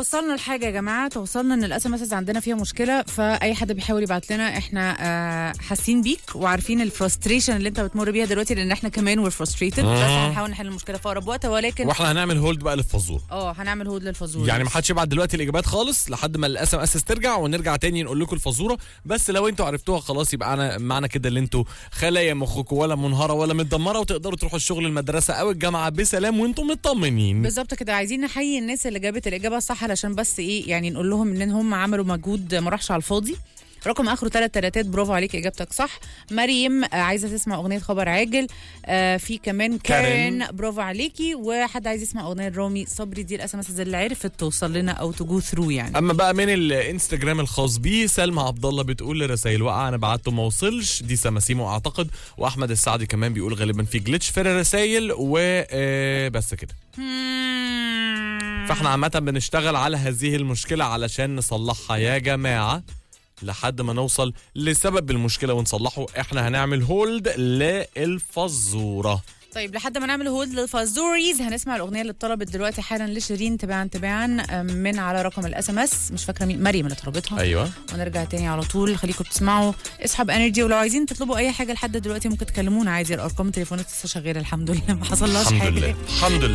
توصلنا لحاجه يا جماعه توصلنا ان الاس ام اس عندنا فيها مشكله فاي حد بيحاول يبعت لنا احنا آه حاسين بيك وعارفين الفرستريشن اللي انت بتمر بيها دلوقتي لان احنا كمان وير فرستريتد بس هنحاول نحل المشكله في اقرب وقت ولكن واحنا هنعمل هولد بقى للفزور اه هنعمل هود للفزور يعني ما حدش يبعت دلوقتي الاجابات خالص لحد ما الاس ام اس ترجع ونرجع تاني نقول لكم الفزوره بس لو انتوا عرفتوها خلاص يبقى انا معنى كده ان انتوا خلايا مخكم ولا منهاره ولا متدمره وتقدروا تروحوا الشغل المدرسه او الجامعه بسلام وانتم مطمنين بالظبط كده عايزين نحيي الناس اللي جابت الاجابه الصح علشان بس ايه يعني نقول لهم ان هم عملوا مجهود ما راحش على الفاضي رقم اخره ثلاث تلاتات برافو عليك اجابتك صح مريم آه، عايزه تسمع اغنيه خبر عاجل آه في كمان كارين, كارين. برافو عليكي وحد عايز يسمع اغنيه رامي صبري دي الاس ام اس اللي عرفت توصل لنا او تجو ثرو يعني اما بقى من الانستجرام الخاص بيه سلمى عبد الله بتقول رسائل واقعه انا بعته ما وصلش دي سماسيمو اعتقد واحمد السعدي كمان بيقول غالبا في جلitch في الرسائل وبس كده فاحنا عامه بنشتغل على هذه المشكله علشان نصلحها يا جماعه لحد ما نوصل لسبب المشكله ونصلحه احنا هنعمل هولد للفزوره طيب لحد ما نعمل هولد للفازوريز هنسمع الاغنيه اللي اتطلبت دلوقتي حالا لشيرين تباعا تباعا آه، من على رقم الاس ام اس مش فاكره مين مريم اللي طلبتها ايوه ونرجع تاني على طول خليكم تسمعوا اسحب انرجي ولو عايزين تطلبوا اي حاجه لحد دلوقتي ممكن تكلمونا عادي الارقام التليفونات لسه شغاله الحمد لله ما حصلهاش الحمد حاجه لله الحمد لله